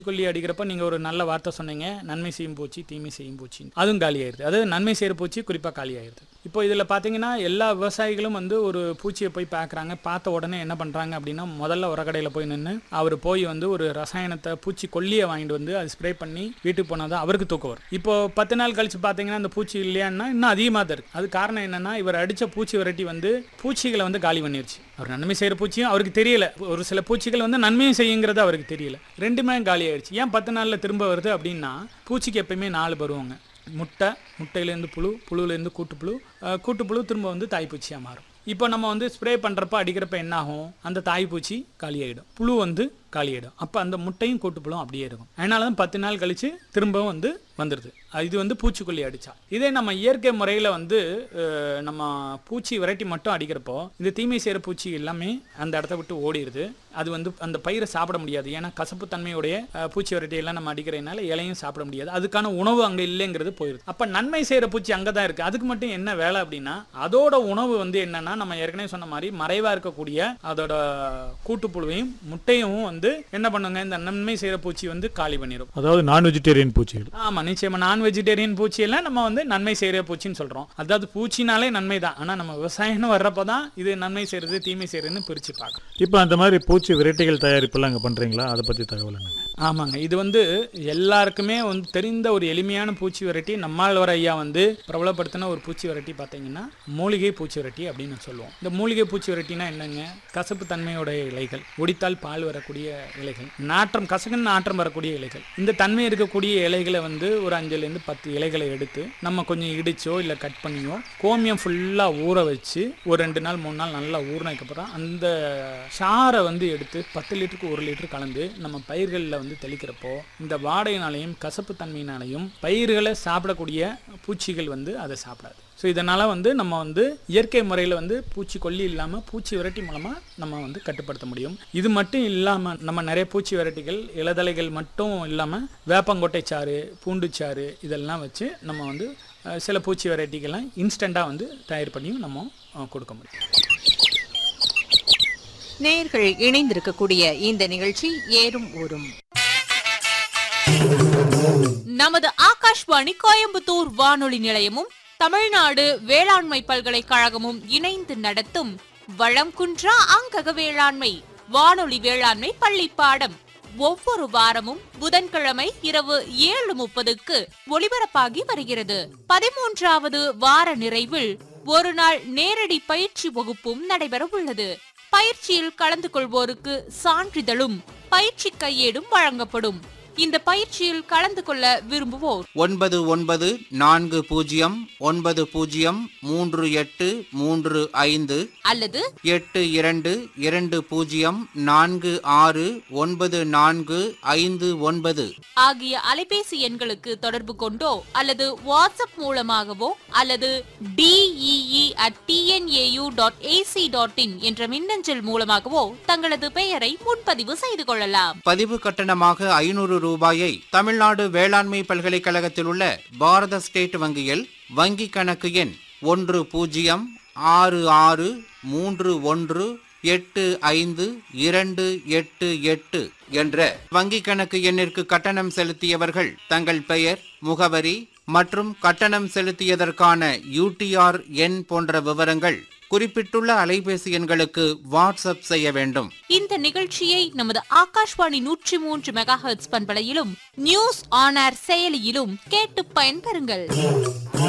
கொல்லி அடிக்கிறப்ப நீங்கள் ஒரு நல்ல வார்த்தை சொன்னீங்க நன்மை செய்யும் பூச்சி தீமை செய்யும் பூச்சி அதுவும் காலி ஆயிருது அது நன்மை செய்கிற பூச்சி குறிப்பாக காலி ஆயிருது இப்போ இதில் பார்த்தீங்கன்னா எல்லா விவசாயிகளும் வந்து ஒரு பூச்சியை போய் பார்க்குறாங்க பார்த்த உடனே என்ன பண்ணுறாங்க அப்படின்னா முதல்ல உரக்கடையில் போய் நின்று அவர் போய் வந்து ஒரு ரசாயனத்தை பூச்சி கொல்லியை வாங்கிட்டு வந்து அது ஸ்ப்ரே பண்ணி வீட்டுக்கு போனால் தான் அவருக்கு தூக்கம் வரும் இப்போ பத்து நாள் கழிச்சு பார்த்தீங்கன்னா அந்த பூச்சி இல்லையான்னா இன்னும் அதிகமாக தான் இருக்குது அது காரணம் என்னன்னா இவர் அடித்த பூச்சி விரட்டி வந்து பூச்சிகளை வந்து காலி பண்ணிருச்சு அவர் நன்மை செய்கிற பூச்சியும் அவருக்கு தெரியல ஒரு சில பூச்சிகள் வந்து நன்மையும் செய்யுங்கிறது அவருக்கு தெரியல ரெண்டுமே காலி ஆயிடுச்சு ஏன் பத்து நாளில் திரும்ப வருது அப்படின்னா பூச்சிக்கு எப்பயுமே நாலு பருவங்க முட்டை முட்டையிலேருந்து புழு புழுலேருந்து கூட்டுப்புழு அஹ், கூட்டுப்புழு திரும்ப வந்து தாய்ப்பூச்சியாக மாறும் இப்போ நம்ம வந்து ஸ்ப்ரே பண்ணுறப்ப அடிக்கிறப்ப என்ன ஆகும் அந்த தாய்ப்பூச்சி காலியாயிடும் புழு வந்து காலியாயிடும் அப்போ அந்த முட்டையும் கூட்டுப்புழும் அப்படியே இருக்கும் அதனால தான் பத்து நாள் கழித்து திரும்பவும் வந்து வந்துடுது அது இது வந்து பூச்சிக்கொல்லி அடிச்சா இதே நம்ம இயற்கை முறையில் வந்து அஹ், நம்ம பூச்சி விரட்டி மட்டும் அடிக்கிறப்போ இந்த தீமை செய்கிற பூச்சி எல்லாமே அந்த இடத்த விட்டு ஓடிடுது அது வந்து அந்த பயிரை சாப்பிட முடியாது ஏன்னா கசப்பு தன்மையுடைய அஹ், பூச்சி விரட்டி எல்லாம் நம்ம அடிக்கிறதுனால இலையும் சாப்பிட முடியாது அதுக்கான உணவு அங்கே இல்லைங்கிறது போயிடுது அப்போ நன்மை செய்கிற பூச்சி அங்கே தான் இருக்குது அதுக்கு மட்டும் என்ன வேலை அப்படின்னா அதோட உணவு வந்து என்னன்னா நம்ம ஏற்கனவே சொன்ன மாதிரி மறைவாக இருக்கக்கூடிய அதோட கூட்டுப்புழுவையும் முட்டையும் வந்து என்ன பண்ணுங்க இந்த நன்மை செய்கிற பூச்சி வந்து காலி பண்ணிடும் அதாவது நான் வெஜிடேரியன் பூச்சிகள் ஆமா நிச்சயமா நான் வெஜிடேரியன் பூச்சியெல்லாம் நம்ம வந்து நன்மை செய்கிற பூச்சின்னு சொல்றோம் அதாவது பூச்சினாலே நன்மை தான் ஆனா நம்ம விவசாயம்னு வர்றப்போ தான் இது நன்மை செய்யறது தீமை செய்யறதுன்னு பிரிச்சு பார்க்கணும் இப்போ அந்த மாதிரி பூச்சி விரட்டிகள் தயாரிப்பெல்லாம் அங்கே பண்ணுறீங்களா அதை பற்றி தகவல் என்னங்க ஆமாங்க இது வந்து எல்லாருக்குமே வந்து தெரிந்த ஒரு எளிமையான பூச்சி விரட்டி நம்மாழ்வார் ஐயா வந்து பிரபலப்படுத்தின ஒரு பூச்சி விரட்டி பார்த்தீங்கன்னா மூலிகை பூச்சி விரட்டி அப்படின்னு சொல்லுவோம் இந்த மூலிகை பூச்சி விரட்டினா என்னங்க கசப்பு தன்மையோட இலைகள் ஒடித்தால் பால் வரக்கூடிய இலைகள் நாற்றம் கசகுன்னு நாற்றம் வரக்கூடிய இலைகள் இந்த தன்மை இருக்கக்கூடிய இலைகளை வந்து ஒரு அஞ்சுலேருந்து பத்து இலைகளை எடுத்து நம்ம கொஞ்சம் இடிச்சோ இல்லை கட் பண்ணியோ கோமியம் ஃபுல்லாக ஊற வச்சு ஒரு ரெண்டு நாள் மூணு நாள் நல்லா ஊறினதுக்கப்புறம் அந்த சாறை வந்து எடுத்து பத்து லிட்டருக்கு ஒரு லிட்டர் கலந்து நம்ம பயிர்களில் வந்து தெளிக்கிறப்போ இந்த வாடையினாலையும் கசப்பு தன்மையினாலையும் பயிர்களை சாப்பிடக்கூடிய பூச்சிகள் வந்து அதை சாப்பிடாது ஸோ இதனால் வந்து நம்ம வந்து இயற்கை முறையில் வந்து பூச்சி கொல்லி இல்லாமல் பூச்சி விரட்டி மூலமாக நம்ம வந்து கட்டுப்படுத்த முடியும் இது மட்டும் இல்லாமல் நம்ம நிறைய பூச்சி விரட்டிகள் இலதலைகள் மட்டும் இல்லாமல் வேப்பங்கொட்டை சாறு பூண்டு சாறு இதெல்லாம் வச்சு நம்ம வந்து அஹ், சில பூச்சி வெரைட்டிகள்லாம் இன்ஸ்டண்ட்டாக வந்து தயார் பண்ணியும் நம்ம அஹ், கொடுக்க முடியும் நேயர்கள் இணைந்திருக்கக்கூடிய இந்த நிகழ்ச்சி ஏறும் ஊரும் நமது ஆகாஷ்வாணி கோயம்புத்தூர் வானொலி நிலையமும் தமிழ்நாடு வேளாண்மை பல்கலைக்கழகமும் இணைந்து நடத்தும் வளம் குன்றா அங்கக வேளாண்மை வானொலி வேளாண்மை பள்ளி பாடம் ஒவ்வொரு வாரமும் புதன்கிழமை இரவு ஏழு முப்பதுக்கு ஒளிபரப்பாகி வருகிறது பதிமூன்றாவது வார நிறைவில் ஒரு நாள் நேரடி பயிற்சி வகுப்பும் நடைபெற உள்ளது பயிற்சியில் கலந்து கொள்வோருக்கு சான்றிதழும் பயிற்சி கையேடும் வழங்கப்படும் இந்த பயிற்சியில் கலந்து கொள்ள விரும்புவோர் ஒன்பது ஒன்பது நான்கு பூஜ்ஜியம் ஒன்பது பூஜ்ஜியம் மூன்று எட்டு மூன்று ஐந்து அல்லது எட்டு இரண்டு இரண்டு பூஜ்ஜியம் நான்கு ஆறு ஒன்பது நான்கு ஐந்து ஒன்பது ஆகிய அலைபேசி எண்களுக்கு தொடர்பு கொண்டோ அல்லது வாட்ஸ்அப் மூலமாகவோ அல்லது D E E at T N A U dot A C dot in என்ற மின்னஞ்சல் மூலமாகவோ தங்களது பெயரை முன்பதிவு செய்து கொள்ளலாம் பதிவு கட்டணமாக ஐநூறு ரூபாயை தமிழ்நாடு வேளாண்மை பல்கலைக்கழகத்தில் உள்ள பாரத ஸ்டேட் வங்கியில் வங்கி கணக்கு எண் ஒன்று பூஜ்ஜியம் ஆறு ஆறு மூன்று ஒன்று எட்டு ஐந்து இரண்டு எட்டு எட்டு என்ற வங்கி கணக்கு எண்ணிற்கு கட்டணம் செலுத்தியவர்கள் தங்கள் பெயர் முகவரி மற்றும் கட்டணம் செலுத்தியதற்கான யூடிஆர் எண் போன்ற விவரங்கள் குறிப்பிட்டுள்ள அலைபேசி எண்களுக்கு வாட்ஸ்அப் செய்ய வேண்டும் இந்த நிகழ்ச்சியை நமது ஆகாஷ்வாணி நூற்றி மூன்று மெகா ஹெர்ட்ஸ் பண்பலையிலும் நியூஸ் ஆன் ஏர் செயலியிலும் கேட்டு பயன்பெறுங்கள்